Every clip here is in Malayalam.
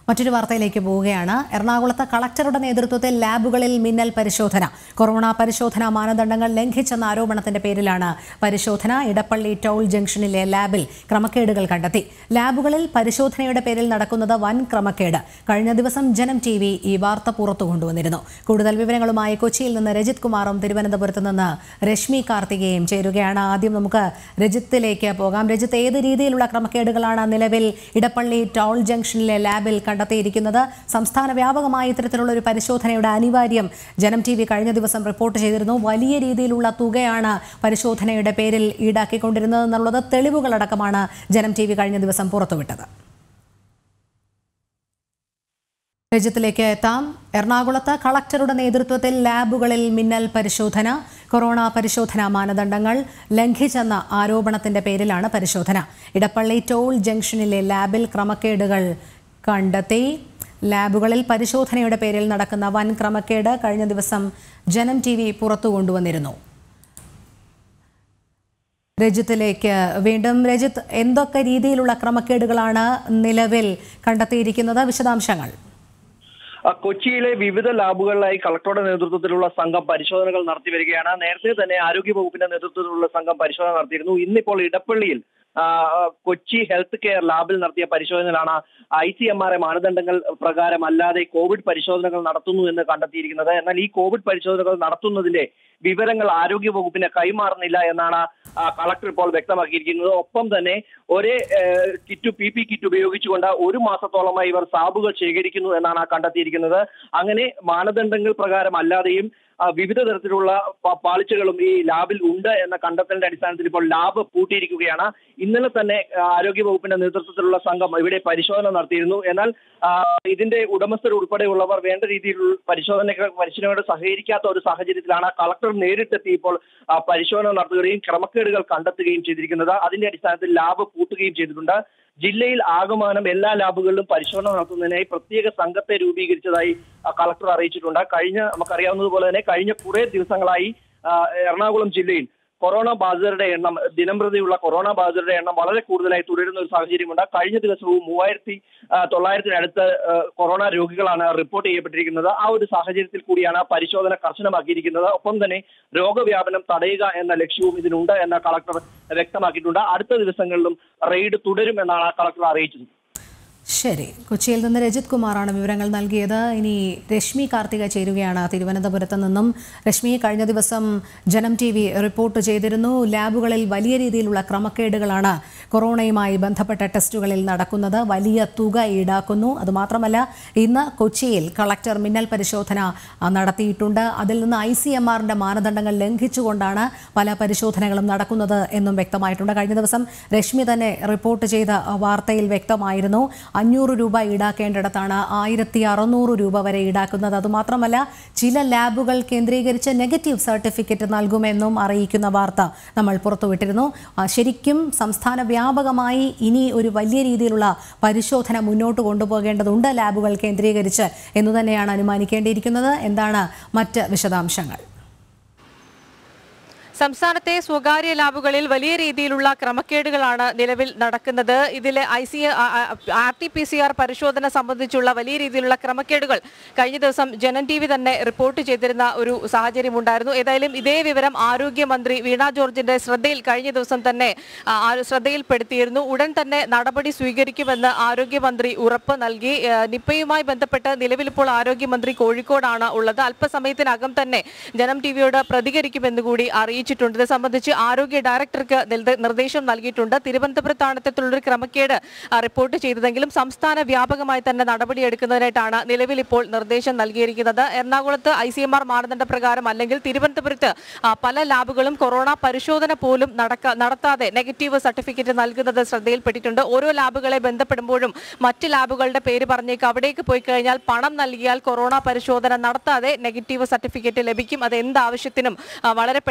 മറ്റൊരു വാർത്തയിലേക്ക് പോവുകയാണ് എറണാകുളത്ത് കളക്ടറുടെ നേതൃത്വത്തിൽ ലാബുകളിൽ മിന്നൽ പരിശോധന കൊറോണ പരിശോധനാ മാനദണ്ഡങ്ങൾ ലംഘിച്ചെന്ന ആരോപണത്തിന്റെ പേരിലാണ് പരിശോധന ഇടപ്പള്ളി ടോൾ ജംഗ്ഷനിലെ ലാബിൽ ക്രമക്കേടുകൾ കണ്ടെത്തി ലാബുകളിൽ പരിശോധനയുടെ പേരിൽ നടക്കുന്നത് വൻ ക്രമക്കേട് കഴിഞ്ഞ ദിവസം ജനം ടി വി ഈ വാർത്ത പുറത്തു കൊണ്ടുവന്നിരുന്നു കൂടുതൽ വിവരങ്ങളുമായി കൊച്ചിയിൽ നിന്ന് രജിത് കുമാറും തിരുവനന്തപുരത്ത് നിന്ന് രശ്മി കാർത്തികയും ചേരുകയാണ് ആദ്യം നമുക്ക് രജിത്തിലേക്ക് പോകാം രജിത്ത് ഏത് രീതിയിലുള്ള ക്രമക്കേടുകളാണ് നിലവിൽ ഇടപ്പള്ളി ടോൾ ജംഗ്ഷനിലെ ലാബിൽ കണ്ടെത്തിയിരിക്കുന്നത് സംസ്ഥാന വ്യാപകമായി ഇത്തരത്തിലുള്ള ഒരു പരിശോധനയുടെ അനിവാര്യം ജനം ടി വി കഴിഞ്ഞ ദിവസം റിപ്പോർട്ട് ചെയ്തിരുന്നു വലിയ രീതിയിലുള്ള തുകയാണ് പരിശോധനയുടെ പേരിൽ ഈടാക്കിക്കൊണ്ടിരുന്നത് എന്നുള്ളത് തെളിവുകളടക്കമാണ് ജനം ടി വി കഴിഞ്ഞ ദിവസം പുറത്തുവിട്ടത് രജ്യത്തിലേക്ക് എത്താം എറണാകുളത്ത് കളക്ടറുടെ നേതൃത്വത്തിൽ ലാബുകളിൽ മിന്നൽ പരിശോധന കൊറോണ പരിശോധനാ മാനദണ്ഡങ്ങൾ ലംഘിച്ചെന്ന ആരോപണത്തിന്റെ പേരിലാണ് പരിശോധന ഇടപ്പള്ളി ടോൾ ജംഗ്ഷനിലെ ലാബിൽ ക്രമക്കേടുകൾ കണ്ടെത്തി ലാബുകളിൽ പരിശോധനയുടെ പേരിൽ നടക്കുന്ന വൻ ക്രമക്കേട് കഴിഞ്ഞ ദിവസം ജനം ടി വി പുറത്തു കൊണ്ടുവന്നിരുന്നു രജിത്തിലേക്ക് വീണ്ടും രജിത്ത് എന്തൊക്കെ രീതിയിലുള്ള ക്രമക്കേടുകളാണ് നിലവിൽ കണ്ടെത്തിയിരിക്കുന്നത് വിശദാംശങ്ങൾ ആ, കൊച്ചിയിലെ വിവിധ ലാബുകളിലായി കളക്ടറുടെ നേതൃത്വത്തിലുള്ള സംഘം പരിശോധനകൾ നടത്തി വരികയാണ് നേരത്തെ തന്നെ ആരോഗ്യ വകുപ്പിന്റെ നേതൃത്വത്തിലുള്ള സംഘം പരിശോധന നടത്തിയിരുന്നു ഇന്നിപ്പോൾ ഇടപ്പള്ളിയിൽ ആ, ആ, കൊച്ചി ഹെൽത്ത് കെയർ ലാബിൽ നടത്തിയ പരിശോധനയിലാണ് ഐ സി എം ആർ എ മാനദണ്ഡങ്ങൾ പ്രകാരം അല്ലാതെ കോവിഡ് പരിശോധനകൾ നടത്തുന്നു എന്ന് കണ്ടെത്തിയിരിക്കുന്നത് എന്നാൽ ഈ കോവിഡ് പരിശോധനകൾ നടത്തുന്നതിന്റെ വിവരങ്ങൾ ആരോഗ്യ വകുപ്പിന് കൈമാറുന്നില്ല എന്നാണ് ആ, കളക്ടർ ഇപ്പോൾ വ്യക്തമാക്കിയിരിക്കുന്നത് ഒപ്പം തന്നെ ഒരേ ഏഹ്, കിറ്റ് പി പി കിറ്റ് ഉപയോഗിച്ചുകൊണ്ട് ഒരു മാസത്തോളമായി ഇവർ സാബുകൾ ശേഖരിക്കുന്നു എന്നാണ് കണ്ടെത്തിയിരിക്കുന്നത് അങ്ങനെ മാനദണ്ഡങ്ങൾ പ്രകാരം അല്ലാതെയും ആ, വിവിധ തരത്തിലുള്ള പ- പാളിച്ചകളും ഈ ലാബിൽ ഉണ്ട് എന്ന കണ്ടെത്തലിന്റെ അടിസ്ഥാനത്തിൽ ഇപ്പോൾ ലാബ് പൂട്ടിയിരിക്കുകയാണ് ഇന്നലെ തന്നെ ആ, ആരോഗ്യ വകുപ്പിന്റെ നേതൃത്വത്തിലുള്ള സംഘം ഇവിടെ പരിശോധന നടത്തിയിരുന്നു എന്നാൽ ആ, ഇതിന്റെ ഉടമസ്ഥർ ഉൾപ്പെടെയുള്ളവർ വേണ്ട രീതിയിലുള്ള പരിശോധന പരിശോധനയോട് സഹകരിക്കാത്ത ഒരു സാഹചര്യത്തിലാണ് കളക്ടർ നേരിട്ടെത്തി ഇപ്പോൾ ആ, പരിശോധന നടത്തുകയും ക്രമക്കേടുകൾ കണ്ടെത്തുകയും ചെയ്തിരിക്കുന്നത് അതിന്റെ അടിസ്ഥാനത്തിൽ ലാബ് പൂട്ടുകയും ചെയ്തിട്ടുണ്ട് ജില്ലയിൽ ആകമാനം എല്ലാ ലാബുകളിലും പരിശോധന നടത്തുന്നതിനായി പ്രത്യേക സംഘത്തെ രൂപീകരിച്ചതായി ആ, കളക്ടർ അറിയിച്ചിട്ടുണ്ട് കഴിഞ്ഞ നമുക്കറിയാവുന്നതുപോലെ തന്നെ കഴിഞ്ഞ കുറെ ദിവസങ്ങളായി ആ, എറണാകുളം ജില്ലയിൽ കൊറോണ ബാധിതരുടെ എണ്ണം ദിനംപ്രതിയുള്ള കൊറോണ ബാധിതരുടെ എണ്ണം വളരെ കൂടുതലായി തുടരുന്ന ഒരു സാഹചര്യമുണ്ട് കഴിഞ്ഞ ദിവസവും മൂവായിരത്തി ആ, തൊള്ളായിരത്തിനടുത്ത് ആ, കൊറോണ രോഗികളാണ് റിപ്പോർട്ട് ചെയ്യപ്പെട്ടിരിക്കുന്നത് ആ ഒരു സാഹചര്യത്തിൽ കൂടിയാണ് പരിശോധന കർശനമാക്കിയിരിക്കുന്നത് ഒപ്പം തന്നെ രോഗവ്യാപനം തടയുക എന്ന ലക്ഷ്യവും ഇതിനുണ്ട് എന്ന് കളക്ടർ വ്യക്തമാക്കിയിട്ടുണ്ട് അടുത്ത ദിവസങ്ങളിലും റെയ്ഡ് തുടരും എന്നാണ് കളക്ടർ അറിയിച്ചത് ശരി കൊച്ചിയിൽ നിന്ന് രജിത് കുമാറാണ് വിവരങ്ങൾ നൽകിയത് ഇനി രശ്മി കാർത്തിക ചേരുകയാണ് തിരുവനന്തപുരത്ത് നിന്നും രശ്മി കഴിഞ്ഞ ദിവസം ജനം ടി വി റിപ്പോർട്ട് ചെയ്തിരുന്നു ലാബുകളിൽ വലിയ രീതിയിലുള്ള ക്രമക്കേടുകളാണ് കൊറോണയുമായി ബന്ധപ്പെട്ട ടെസ്റ്റുകളിൽ നടക്കുന്നത് വലിയ തുക ഈടാക്കുന്നു അതുമാത്രമല്ല ഇന്ന് കൊച്ചിയിൽ കളക്ടർ മിന്നൽ പരിശോധന ആ, നടത്തിയിട്ടുണ്ട് അതിൽ നിന്ന് ഐ സി എം ആറിന്റെ മാനദണ്ഡങ്ങൾ ലംഘിച്ചുകൊണ്ടാണ് പല പരിശോധനകളും നടക്കുന്നത് എന്നും വ്യക്തമായിട്ടുണ്ട് കഴിഞ്ഞ ദിവസം രശ്മി തന്നെ റിപ്പോർട്ട് ചെയ്ത ആ, വാർത്തയിൽ വ്യക്തമായിരുന്നു അഞ്ഞൂറ് രൂപ ഈടാക്കേണ്ടിടത്താണ് ആയിരത്തി അറുന്നൂറ് രൂപ വരെ ഈടാക്കുന്നത് അതുമാത്രമല്ല ചില ലാബുകൾ കേന്ദ്രീകരിച്ച് നെഗറ്റീവ് സർട്ടിഫിക്കറ്റ് നൽകുമെന്നും അറിയിക്കുന്ന വാർത്ത നമ്മൾ പുറത്തുവിട്ടിരുന്നു ആ, ശരിക്കും സംസ്ഥാന വ്യാപകമായി ഇനി ഒരു വലിയ രീതിയിലുള്ള പരിശോധന മുന്നോട്ട് കൊണ്ടുപോകേണ്ടതുണ്ട് ലാബുകൾ കേന്ദ്രീകരിച്ച് എന്ന് തന്നെയാണ് അനുമാനിക്കേണ്ടിയിരിക്കുന്നത് എന്താണ് മറ്റ് വിശദാംശങ്ങൾ സംസ്ഥാനത്തെ സ്വകാര്യ ലാബുകളിൽ വലിയ രീതിയിലുള്ള ക്രമക്കേടുകളാണ് നിലവിൽ നടക്കുന്നത് ഇതിലെ I C R T P C R പരിശോധന സംബന്ധിച്ചുള്ള വലിയ രീതിയിലുള്ള ക്രമക്കേടുകൾ കഴിഞ്ഞ ദിവസം ജനൻ ടി വി തന്നെ റിപ്പോർട്ട് ചെയ്തിരുന്ന ഒരു സാഹചര്യം ഉണ്ടായിരുന്നു ഏതായാലും ഇതേ വിവരം ആരോഗ്യമന്ത്രി വീണ ജോർജിന്റെ ശ്രദ്ധയിൽ കഴിഞ്ഞ ദിവസം തന്നെ ആ, ആ, ശ്രദ്ധയിൽപ്പെടുത്തിയിരുന്നു ഉടൻ തന്നെ നടപടി സ്വീകരിക്കുമെന്ന് ആരോഗ്യമന്ത്രി ഉറപ്പ് നൽകി ആ, നിപ്പയുമായി ബന്ധപ്പെട്ട് നിലവിലിപ്പോൾ ആരോഗ്യമന്ത്രി കോഴിക്കോടാണ് ഉള്ളത് അല്പസമയത്തിനകം തന്നെ ജനം ടി വിയോട് പ്രതികരിക്കുമെന്ന് കൂടി അറിയിച്ചിട്ടുണ്ട് ഇത് സംബന്ധിച്ച് ആരോഗ്യ ഡയറക്ടർക്ക് നിർദ്ദേ- നിർദ്ദേശം നൽകിയിട്ടുണ്ട് തിരുവനന്തപുരത്താണ് ഇത്തരത്തിലുള്ളൊരു ക്രമക്കേട് ആ, റിപ്പോർട്ട് ചെയ്തതെങ്കിലും സംസ്ഥാന വ്യാപകമായി തന്നെ നടപടിയെടുക്കുന്നതിനായിട്ടാണ് നിലവിൽ ഇപ്പോൾ നിർദ്ദേശം നൽകിയിരിക്കുന്നത് എറണാകുളത്ത് ഐ സി എം ആർ മാനദണ്ഡ പ്രകാരം അല്ലെങ്കിൽ തിരുവനന്തപുരത്ത് ആ, പല ലാബുകളും കൊറോണ പരിശോധന പോലും നടക്ക നടത്താതെ നെഗറ്റീവ് സർട്ടിഫിക്കറ്റ് നൽകുന്നത് ശ്രദ്ധയിൽപ്പെട്ടിട്ടുണ്ട് ഓരോ ലാബുകളെ ബന്ധപ്പെടുമ്പോഴും മറ്റ് ലാബുകളുടെ പേര് പറഞ്ഞേക്ക് അവിടേക്ക് പോയി കഴിഞ്ഞാൽ പണം നൽകിയാൽ കൊറോണ പരിശോധന നടത്താതെ നെഗറ്റീവ് സർട്ടിഫിക്കറ്റ് ലഭിക്കും അത് എന്ത് ആവശ്യത്തിനും ആ, വളരെ പെട്ടെന്ന് തന്നെ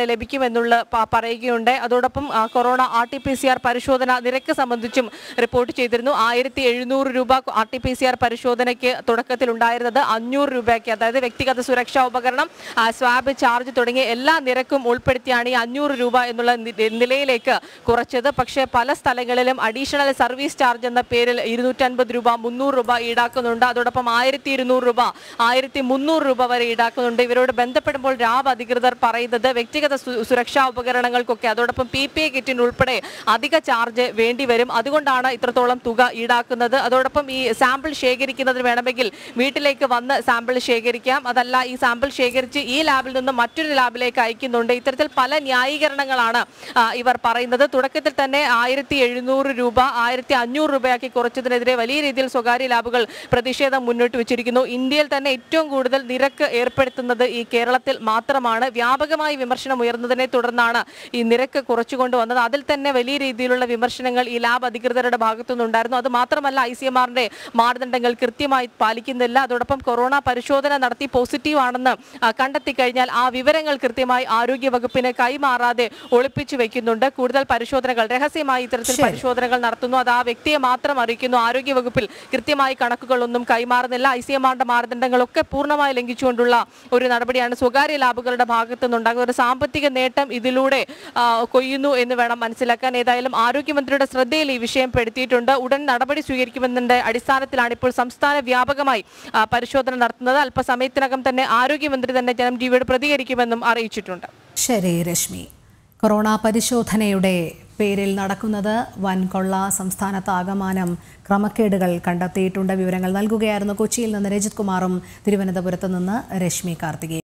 ലഭിക്കുമെന്നുള്ള പ- പറയുകയുണ്ട് അതോടൊപ്പം ആ, corona R T P C R പരിശോധന നിരക്ക് സംബന്ധിച്ചും റിപ്പോർട്ട് ചെയ്തിരുന്നു ആയിരത്തി എഴുന്നൂറ് രൂപ R T P C R പരിശോധനയ്ക്ക് തുടക്കത്തിൽ ഉണ്ടായിരുന്നത് അഞ്ഞൂറ് രൂപയ്ക്ക് അതായത് വ്യക്തിഗത സുരക്ഷാ ഉപകരണം ആ, സ്വാബ് ചാർജ് തുടങ്ങിയ എല്ലാ നിരക്കും ഉൾപ്പെടുത്തിയാണ് ഈ അഞ്ഞൂറ് രൂപ എന്നുള്ള നി- നിലയിലേക്ക് കുറച്ചത് പക്ഷേ പല സ്ഥലങ്ങളിലും അഡീഷണൽ സർവീസ് ചാർജ് എന്ന പേരിൽ ഇരുന്നൂറ്റൻപത് രൂപ മുന്നൂറ് രൂപ ഈടാക്കുന്നുണ്ട് അതോടൊപ്പം ആയിരത്തി ഇരുന്നൂറ് രൂപ ആയിരത്തി മുന്നൂറ് രൂപ വരെ ഈടാക്കുന്നുണ്ട് ഇവരോട് ബന്ധപ്പെടുമ്പോൾ രാബ് അധികൃതർ പറയുന്നത് വ്യക്തിഗത സു- സുരക്ഷാ ഉപകരണങ്ങൾക്കൊക്കെ അതോടൊപ്പം പി പി എ കിറ്റിന് ഉൾപ്പെടെ അധിക ചാർജ് വേണ്ടിവരും അതുകൊണ്ടാണ് ഇത്രത്തോളം തുക ഈടാക്കുന്നത് അതോടൊപ്പം ഈ സാമ്പിൾ ശേഖരിക്കുന്നതിന് വേണമെങ്കിൽ വീട്ടിലേക്ക് വന്ന് സാമ്പിൾ ശേഖരിക്കാം അതല്ല ഈ സാമ്പിൾ ശേഖരിച്ച് ഈ ലാബിൽ നിന്ന് മറ്റൊരു ലാബിലേക്ക് അയക്കുന്നുണ്ട് ഇത്തരത്തിൽ പല ന്യായീകരണങ്ങളാണ് ആ, ഇവർ പറയുന്നത് തുടക്കത്തിൽ തന്നെ ആയിരത്തി എഴുന്നൂറ് രൂപ ആയിരത്തി അഞ്ഞൂറ് രൂപയാക്കി കുറച്ചതിനെതിരെ വലിയ രീതിയിൽ സ്വകാര്യ ലാബുകൾ പ്രതിഷേധം മുന്നോട്ട് വെച്ചിരിക്കുന്നു ഇന്ത്യയിൽ തന്നെ ഏറ്റവും കൂടുതൽ നിരക്ക് ഏർപ്പെടുത്തുന്നത് ഈ കേരളത്തിൽ മാത്രമാണ് വ്യാപകമായി വിമർശനം ഉയർന്നതിനെ തുടർന്നാണ് ഈ നിരക്ക് കുറച്ചുകൊണ്ട് വന്നത് അതിൽ തന്നെ വലിയ രീതിയിലുള്ള വിമർശനങ്ങൾ ഈ ലാബ് അധികൃതരുടെ ഭാഗത്തുനിന്നുണ്ടായിരുന്നു അത് മാത്രമല്ല ഐ സി എം ആറിന്റെ മാനദണ്ഡങ്ങൾ കൃത്യമായി പാലിക്കുന്നില്ല അതോടൊപ്പം കൊറോണ പരിശോധന നടത്തി പോസിറ്റീവ് ആണെന്ന് ആ, കണ്ടെത്തി കഴിഞ്ഞാൽ ആ വിവരങ്ങൾ കൃത്യമായി ആരോഗ്യ വകുപ്പിന് കൈമാറാതെ ഒളിപ്പിച്ചു വെക്കുന്നുണ്ട് കൂടുതൽ പരിശോധനകൾ രഹസ്യമായി ഇത്തരത്തിൽ ശരി. പരിശോധനകൾ നടത്തുന്നു അത് ആ വ്യക്തിയെ മാത്രം അറിയിക്കുന്നു ആരോഗ്യ വകുപ്പിൽ കൃത്യമായി കണക്കുകളൊന്നും കൈമാറുന്നില്ല ഐ സി എം ആറിന്റെ മാനദണ്ഡങ്ങളൊക്കെ പൂർണ്ണമായി ലംഘിച്ചുകൊണ്ടുള്ള ഒരു നടപടിയാണ് സ്വകാര്യ ലാബുകളുടെ ഭാഗത്തു നിന്നുണ്ടാകുന്ന ഒരു സാമ്പത്തിക നേട്ടം ഇതിലൂടെ ആ, കൊയ്യുന്നു എന്ന് വേണം മനസ്സിലാക്കാൻ ഏതായാലും ആരോഗ്യമന്ത്രിയുടെ ശ്രദ്ധയിൽ ഈ വിഷയം പെടുത്തിയിട്ടുണ്ട് ഉടൻ നടപടി സ്വീകരിക്കുമെന്നതിന്റെ അടിസ്ഥാനത്തിലാണ് ഇപ്പോൾ സംസ്ഥാന വ്യാപകമായി ആ, പരിശോധന നടത്തുന്നത് അല്പസമയത്തിനകം തന്നെ ആരോഗ്യമന്ത്രി തന്നെ ജനം ടിവിയോട് പ്രതികരിക്കുമെന്നും അറിയിച്ചിട്ടുണ്ട് ശരി രശ്മി കൊറോണ പരിശോധനയുടെ പേരിൽ നടക്കുന്നത് വൻകൊള്ള സംസ്ഥാനത്ത് ആകമാനം ക്രമക്കേടുകൾ കണ്ടെത്തിയിട്ടുണ്ട് വിവരങ്ങൾ നൽകുകയായിരുന്നു കൊച്ചിയിൽ നിന്ന് രജിത് കുമാറും തിരുവനന്തപുരത്ത് നിന്ന് രശ്മി കാർത്തികേയൻ